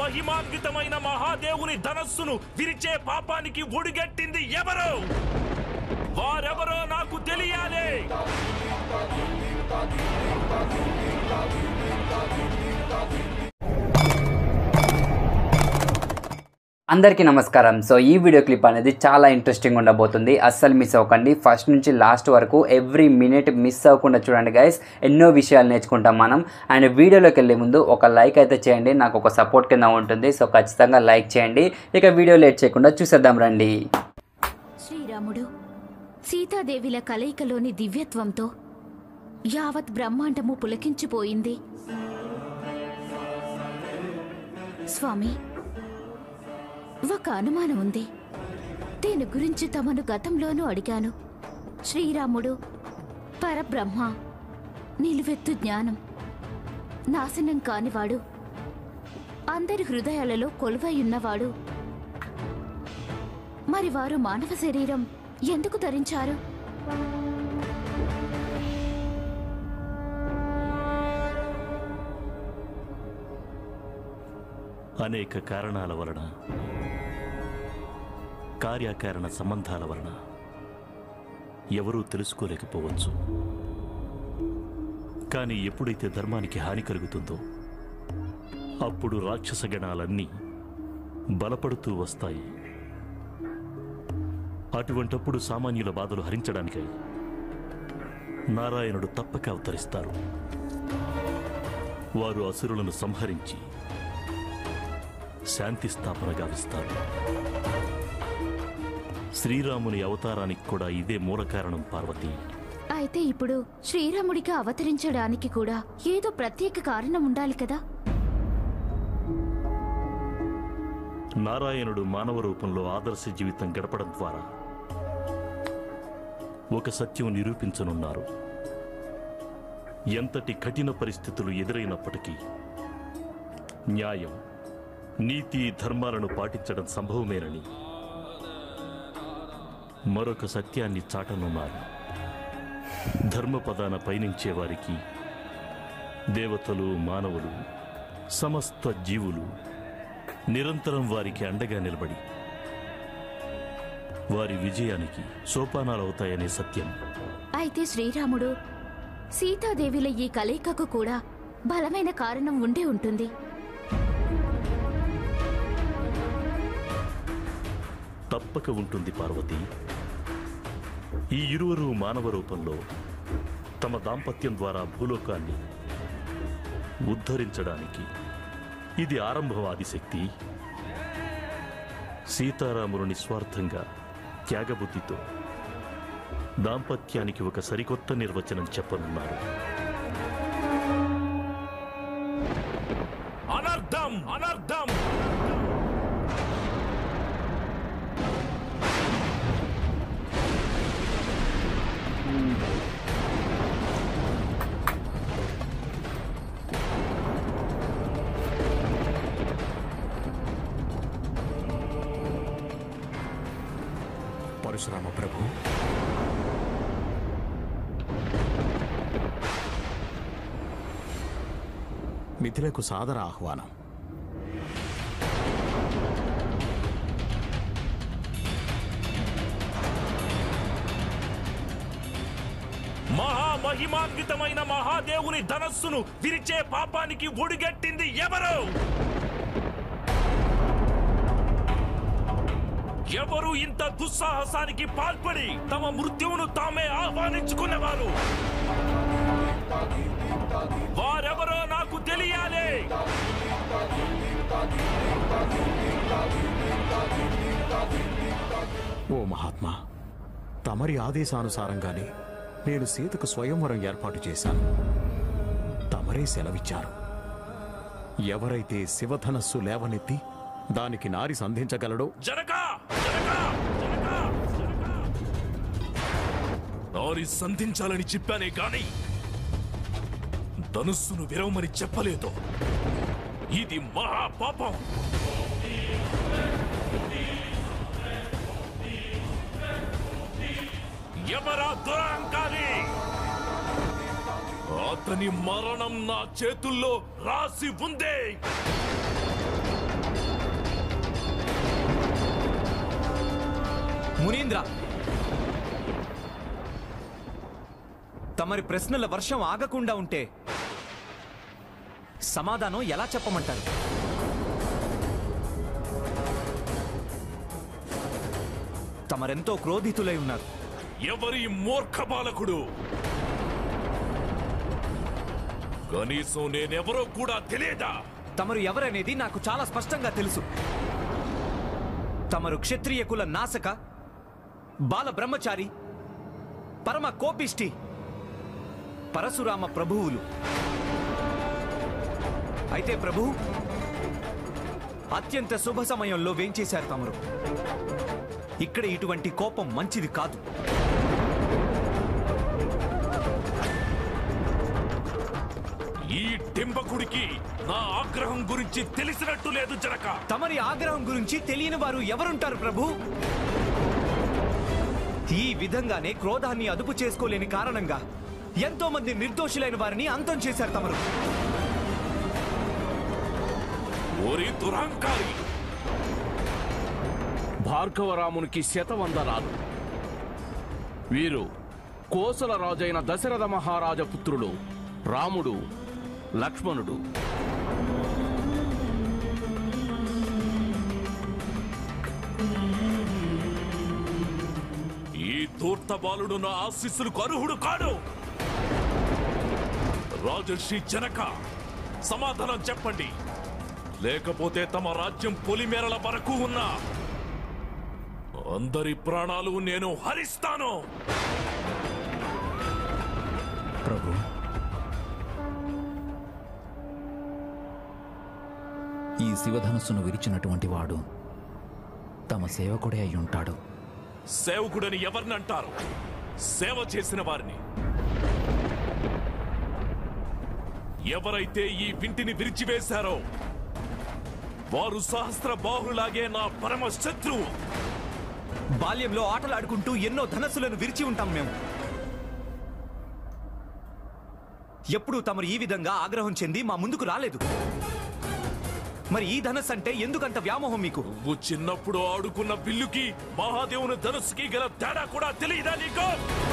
మహిమాన్వితమైన మహాదేవుని ధనస్సును విరిచే పాపానికి ఒడిగట్టింది ఎవరు వారెవరో నాకు తెలియాలి అందరికీ నమస్కారం సో ఈ వీడియో క్లిప్ అనేది చాలా ఇంట్రెస్టింగ్ ఉండబోతుంది అస్సలు మిస్ అవ్వకండి ఫస్ట్ నుంచి లాస్ట్ వరకు ఎవ్రీ మినిట్ మిస్ అవ్వకుండా చూడండి గైస్ ఎన్నో విషయాలు నేర్చుకుంటాం మనం అండ్ వీడియోలోకి వెళ్ళే ముందు ఒక లైక్ అయితే చేయండి నాకు ఒక సపోర్ట్ కింద ఉంటుంది సో ఖచ్చితంగా లైక్ చేయండి ఇక వీడియో లేట్ చేయకుండా చూసేద్దాం రండి శ్రీరాముడు సీతాదేవిల కలయికలోని దివ్యత్వంతో యావత్ బ్రహ్మాండము పులకించిపోయింది స్వామి ఒక అనుమానం ఉంది దీని గురించి తమను గతంలోనూ అడిగాను శ్రీరాముడు పరబ్రహ్మ నిలువెత్తు జ్ఞానం నాశనం కానివాడు అందరి హృదయాలలో కొలువై ఉన్నవాడు మరి వారు మానవ శరీరం ఎందుకు ధరించారు అనేక కారణాల వలన కార్యకారణ సంబంధాల వలన ఎవరూ తెలుసుకోలేకపోవచ్చు కానీ ఎప్పుడైతే ధర్మానికి హాని కలుగుతుందో అప్పుడు రాక్షస గణాలన్నీ బలపడుతూ వస్తాయి అటువంటప్పుడు సామాన్యుల బాధలు హరించడానికై నారాయణుడు తప్పక అవతరిస్తారు వారు అసురులను సంహరించి శాంతి స్థాపన గావిస్తారు శ్రీరాముని అవతారానికి కూడా ఇదే మూల కారణం పార్వతి అయితే ఇప్పుడు శ్రీరాముడిగా అవతరించడానికి కూడా ఏదో ప్రత్యేక కారణం ఉండాలి కదా నారాయణుడు మానవ రూపంలో ఆదర్శ జీవితం గడపడం ద్వారా ఒక సత్యం నిరూపించనున్నారు ఎంతటి కఠిన పరిస్థితులు ఎదురైనప్పటికీ న్యాయం నీతి ధర్మాలను పాటించడం సంభవమేనని మరొక సత్యాన్ని చాటనున్నారు ధర్మపదాన పయనించే వారికి దేవతలు మానవులు సమస్త జీవులు నిరంతరం వారికి అండగా నిలబడి వారి విజయానికి సోపానాలవుతాయనే సత్యం అయితే శ్రీరాముడు సీతాదేవిల ఈ కలయికకు కూడా బలమైన కారణం ఉండే ఉంటుంది తప్పక ఉంటుంది పార్వతి ఈ ఇరువురు మానవ రూపంలో తమ దాంపత్యం ద్వారా భూలోకాన్ని ఉద్ధరించడానికి ఇది ఆరంభవాది శక్తి సీతారాములు నిస్వార్థంగా త్యాగబుద్ధితో దాంపత్యానికి ఒక సరికొత్త నిర్వచనం చెప్పనున్నారు అనర్థం అనర్థం పరశురామ ప్రభు మిథిలకు సాదర ఆహ్వానం మహామహిమాన్వితమైన మహాదేవుని ధనస్సును విరిచే పాపానికి ఒడిగట్టింది ఎవరు ఎవరు ఇంత దుస్సాహసానికి పాల్పడి తమ మృత్యువును తామే ఆహ్వానించుకున్నవారు వారెవరో నాకు తెలియాలి ఓ మహాత్మా తమరి ఆదేశానుసారంగానే నేను సీతకు స్వయంవరం ఏర్పాటు చేశాను తమరే సెలవిచ్చారు ఎవరైతే శివధనస్సు లేవనెత్తి దానికి నారి సంధించగలడో జనక జనక జనక జనక నారి సంధించాలని చెప్పానే గాని ధనుస్సును విరవమని చెప్పలేదు ఇది మహాపాపం ఎవరా దురహంకారి అతని మరణం నా చేతుల్లో రాసి ఉంది మునీంద్ర తమరి ప్రశ్నల వర్షం ఆగకుండా ఉంటే సమాధానం ఎలా చెప్పమంటారు తమరెంతో క్రోధితులై ఉన్నారు ఎవరి మూర్ఖ బాలకుడు కనీసం నేనెవరో కూడా తెలియదా తమరు ఎవరనేది నాకు చాలా స్పష్టంగా తెలుసు తమరు క్షత్రియ కుల నాశక బాల బ్రహ్మచారి పరమ కోపిష్టి పరశురామ ప్రభువులు అయితే ప్రభు అత్యంత శుభ సమయంలో వేంచేశారు తమరు ఇక్కడ ఇటువంటి కోపం మంచిది కాదు ఈ డింబకుడికి నా ఆగ్రహం గురించి తెలిసినట్టు లేదు జనక తమరి ఆగ్రహం గురించి తెలియని వారు ఎవరుంటారు ప్రభు ఈ విధంగానే క్రోధాన్ని అదుపు చేసుకోలేని కారణంగా ఎంతో మంది నిర్దోషులైన వారిని అంతం చేశారు తమరు ఓరి దురహంకారి భార్గవరామునికి శతవందనాలు వీరు కోసల రాజైన దశరథ మహారాజ పుత్రులు రాముడు లక్ష్మణుడు ఈ ధూర్త బాలుడు నా ఆశీస్సులకు అర్హుడు కాడు రాజర్షి జనక సమాధానం చెప్పండి లేకపోతే తమ రాజ్యం పొలిమేరల వరకు ఉన్న అందరి ప్రాణాలు నేను హరిస్తాను ప్రభు ఈ శివధనుస్సును విరిచినటువంటి వాడు తమ సేవకుడే అయి ఉంటాడు సేవకుడని ఎవరిని అంటారు సేవ చేసిన వారిని ఎవరైతే ఈ వింటిని విరిచివేశారో వారు సహస్ర బాహులాగే నా పరమ శత్రువు బాల్యంలో ఆటలాడుకుంటూ ఎన్నో ధనస్సులను విరిచి ఉంటాం మేము ఎప్పుడూ తమరు ఈ విధంగా ఆగ్రహం చెంది మా ముందుకు రాలేదు మరి ఈ ధనస్సు అంటే ఎందుకంత వ్యామోహం మీకు నువ్వు చిన్నప్పుడు ఆడుకున్న బిల్లుకి మహాదేవుని ధనుస్సుకి గల తేడా కూడా తెలియదా నీకు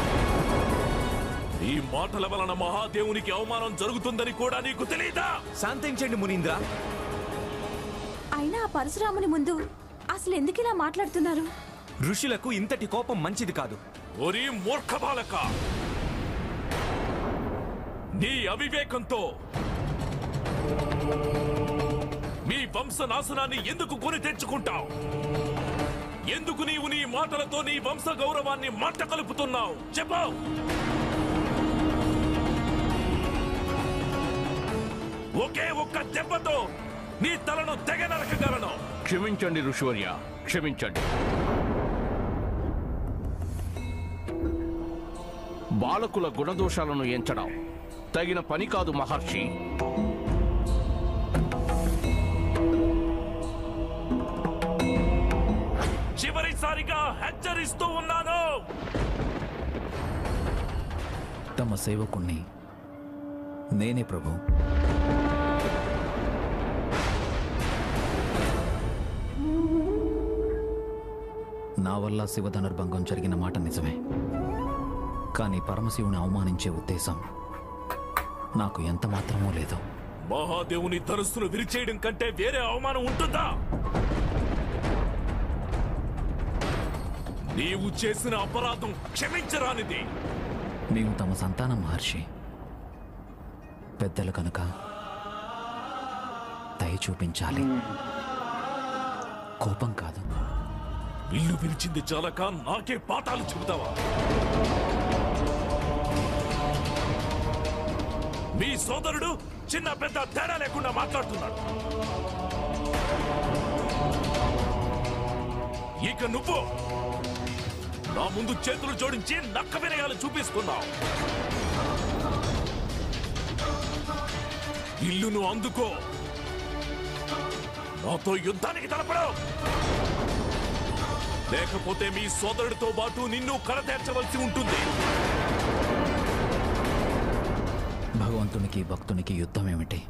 ఈ మాటల వలన మహాదేవునికి అవమానం జరుగుతుందని కూడా నీకు తెలియదా శాంతించండి మునీంద్ర అయినా ఆ పరశురాముని ముందు అసలు ఎందుకు ఇలా మాట్లాడుతున్నారు ఋషులకు ఇంతటి కోపం మంచిది కాదు ఒరి మూర్ఖ బాలక నీ అవివేకంతో మీ వంశనాశనాన్ని ఎందుకు కొని తెచ్చుకుంటావు ఎందుకు నీవు నీ మాటలతో నీ వంశ గౌరవాన్ని మంట కలుపుతున్నావు చెప్పు ఒకే ఒక్క దెబ్బతో నీ తలను తెగ నరకగలను క్షమించండి ఋషివర్య క్షమించండి బాలకుల గుణదోషాలను ఎంచడం తగిన పని కాదు మహర్షి చివరిసారిగా హెచ్చరిస్తూ ఉన్నాను తమ సేవకుణ్ణి నేనే ప్రభు నా వల్ల శివధనుర్భంగం జరిగిన మాట నిజమే కానీ పరమశివుని అవమానించే ఉద్దేశం నాకు ఎంత మాత్రమూ లేదు మహాదేవుని ధనుస్సును విరిచేయడం కంటే వేరే అవమానం ఉంటుందా నీవు చేసిన అపరాధం క్షమించరానిది మేము తమ సంతానం మహర్షి పెద్దలు కనుక దయ చూపించాలి కోపం కాదు ఇల్లు విరిచింది చాలక నాకే పాఠాలు చెబుతావా మీ సోదరుడు చిన్న పెద్ద తేడా లేకుండా మాట్లాడుతున్నాడు ఇక నువ్వు నా ముందు చేతులు జోడించి నక్క వినయాలు చూపిస్తున్నావు ఇల్లును అందుకో నాతో యుద్ధానికి తలపడం లేకపోతే మీ సోదరుడితో పాటు నిన్ను కరతేర్చవలసి ఉంటుంది భగవంతునికి భక్తునికి యుద్ధం ఏమిటి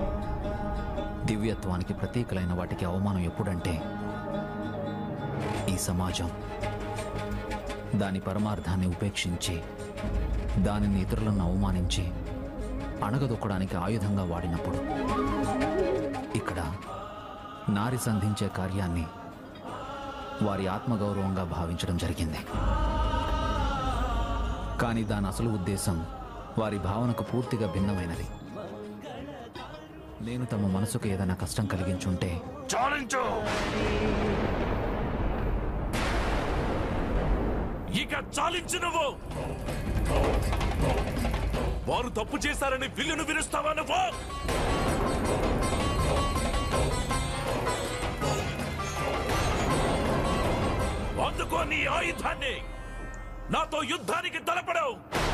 దివ్యత్వానికి ప్రతీకలైన వాటికి అవమానం ఎప్పుడంటే ఈ సమాజం దాని పరమార్థాన్ని ఉపేక్షించి దానిని ఇతరులను అవమానించి అణగదొక్కడానికి ఆయుధంగా వాడినప్పుడు ఇక్కడ నారి సంధించే కార్యాన్ని వారి ఆత్మగౌరవంగా భావించడం జరిగింది కానీ దాని అసలు ఉద్దేశం వారి భావనకు పూర్తిగా భిన్నమైనది నేను తమ మనసుకు ఏదైనా కష్టం కలిగించుంటే చాలించు ఇక చాలించు నువ్వు వారు తప్పు చేశారని విల్లును విరుస్తావా నువ్వు అందుకో నీ ఆయుధాన్ని నాతో యుద్ధానికి తలపడవు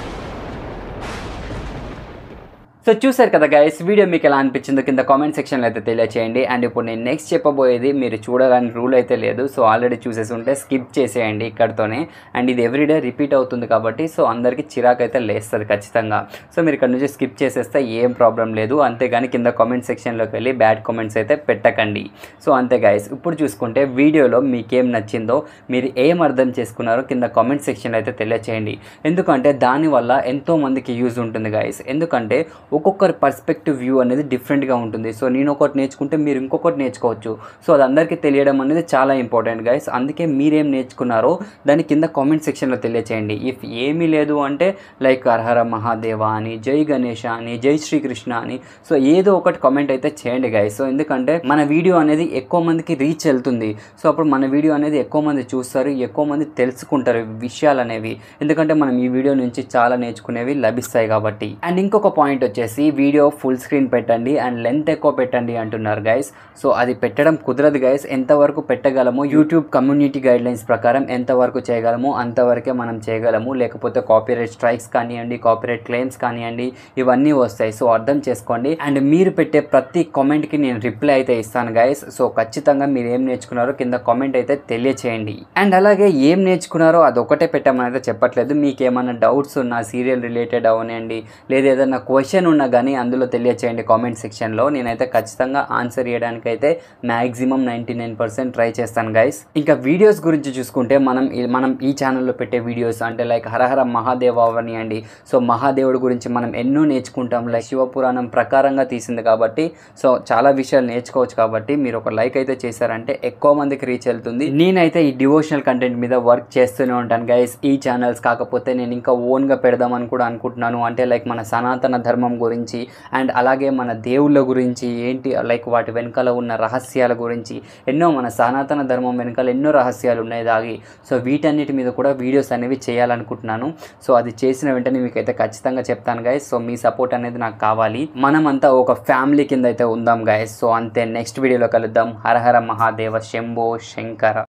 సో చూసారు కదా గైస్ వీడియో మీకు ఎలా అనిపించిందో కింద కామెంట్ సెక్షన్లో అయితే తెలియచేయండి అండ్ ఇప్పుడు నేను నెక్స్ట్ చెప్పబోయేది మీరు చూడాలని రూల్ అయితే లేదు సో ఆల్రెడీ చూసేసి ఉంటే స్కిప్ చేసేయండి ఇక్కడతోనే అండ్ ఇది ఎవ్రీడే రిపీట్ అవుతుంది కాబట్టి సో అందరికీ చిరాకు అయితే లేస్తుంది ఖచ్చితంగా సో మీరు ఇక్కడ నుంచి స్కిప్ చేసేస్తే ఏం ప్రాబ్లం లేదు అంతేగాని కింద కామెంట్ సెక్షన్లోకి వెళ్ళి బ్యాడ్ కామెంట్స్ అయితే పెట్టకండి సో అంతే గైస్ ఇప్పుడు చూసుకుంటే వీడియోలో మీకేం నచ్చిందో మీరు ఏం అర్థం చేసుకున్నారో కింద కామెంట్ సెక్షన్లో అయితే తెలియచేయండి ఎందుకంటే దానివల్ల ఎంతో మందికి యూజ్ ఉంటుంది గైస్ ఎందుకంటే ఒక్కొక్కరి పర్స్పెక్టివ్ వ్యూ అనేది డిఫరెంట్గా ఉంటుంది సో నేను ఒకటి నేర్చుకుంటే మీరు ఇంకొకటి నేర్చుకోవచ్చు సో అది అందరికీ తెలియడం అనేది చాలా ఇంపార్టెంట్ గైస్ అందుకే మీరేం నేర్చుకున్నారో దాని కింద కామెంట్ సెక్షన్లో తెలియచేయండి ఇఫ్ ఏమీ లేదు అంటే లైక్ హరహర మహాదేవ అని జై గణేష అని జై శ్రీకృష్ణ అని సో ఏదో ఒకటి కామెంట్ అయితే చేయండి గైస్ సో ఎందుకంటే మన వీడియో అనేది ఎక్కువ మందికి రీచ్ వెళ్తుంది సో అప్పుడు మన వీడియో అనేది ఎక్కువ మంది చూస్తారు ఎక్కువ మంది తెలుసుకుంటారు ఈ విషయాలు అనేవి ఎందుకంటే మనం ఈ వీడియో నుంచి చాలా నేర్చుకునేవి లభిస్తాయి కాబట్టి అండ్ ఇంకొక పాయింట్ వచ్చేసి వీడియో ఫుల్ స్క్రీన్ పెట్టండి అండ్ లెంత్ ఎక్కువ పెట్టండి అంటున్నారు గైస్ సో అది పెట్టడం కుదరదు గైస్ ఎంతవరకు పెట్టగలమో యూట్యూబ్ కమ్యూనిటీ గైడ్ లైన్స్ ప్రకారం ఎంతవరకు చేయగలమో అంతవరకే మనం చేయగలము లేకపోతే కాపీరైట్ స్ట్రైక్స్ కానివ్వండి కాపీరైట్ క్లెయిమ్స్ కానివ్వండి ఇవన్నీ వస్తాయి సో అర్థం చేసుకోండి అండ్ మీరు పెట్టే ప్రతి కామెంట్కి నేను రిప్లై అయితే ఇస్తాను గైస్ సో ఖచ్చితంగా మీరు ఏం నేర్చుకున్నారో కింద కామెంట్ అయితే తెలియచేయండి అండ్ అలాగే ఏం నేర్చుకున్నారో అది ఒకటే పెట్టమని అయితే చెప్పట్లేదు మీకు ఏమైనా డౌట్స్ ఉన్నా సీరియల్ రిలేటెడ్ అవనండి లేదా ఏదైనా క్వశ్చన్ ఉన్నా కానీ అందులో తెలియచేయండి కామెంట్ సెక్షన్లో నేనైతే ఖచ్చితంగా ఆన్సర్ చేయడానికి అయితే maximum ninety nine percent try చేస్తాను గైస్ ఇంకా వీడియోస్ గురించి చూసుకుంటే మనం ఈ- మనం ఈ ఛానల్లో పెట్టే వీడియోస్ అంటే లైక్ హరహర మహాదేవ అవనియండి సో మహాదేవుడి గురించి మనం ఎన్నో నేర్చుకుంటాం లైక్ శివపురాణం ప్రకారంగా తీసింది కాబట్టి సో చాలా విషయాలు నేర్చుకోవచ్చు కాబట్టి మీరు ఒక లైక్ అయితే చేశారంటే ఎక్కువ మందికి రీచ్ వెళ్తుంది నేనైతే ఈ డివోషనల్ కంటెంట్ మీద వర్క్ చేస్తూనే ఉంటాను గైస్ ఈ ఛానల్స్ కాకపోతే నేను ఇంకా ఓన్గా పెడదామని కూడా అనుకుంటున్నాను అంటే లైక్ మన సనాతన ధర్మం గురించి అండ్ అలాగే మన దేవుళ్ళ గురించి ఏంటి లైక్ వాటి వెనకాల ఉన్న రహస్యాల గురించి ఎన్నో మన సనాతన ధర్మం వెనకాల ఎన్నో రహస్యాలు ఉన్నాయి దాగి సో వీటన్నిటి మీద కూడా వీడియోస్ అనేవి చేయాలనుకుంటున్నాను సో అది చేసిన వెంటనే మీకు అయితే ఖచ్చితంగా చెప్తాను గైస్ సో మీ సపోర్ట్ అనేది నాకు కావాలి మనమంతా ఒక ఫ్యామిలీ కింద అయితే ఉందాం గైస్ సో అంతే నెక్స్ట్ వీడియోలో కలుద్దాం హరహర మహాదేవ శంభో శంకర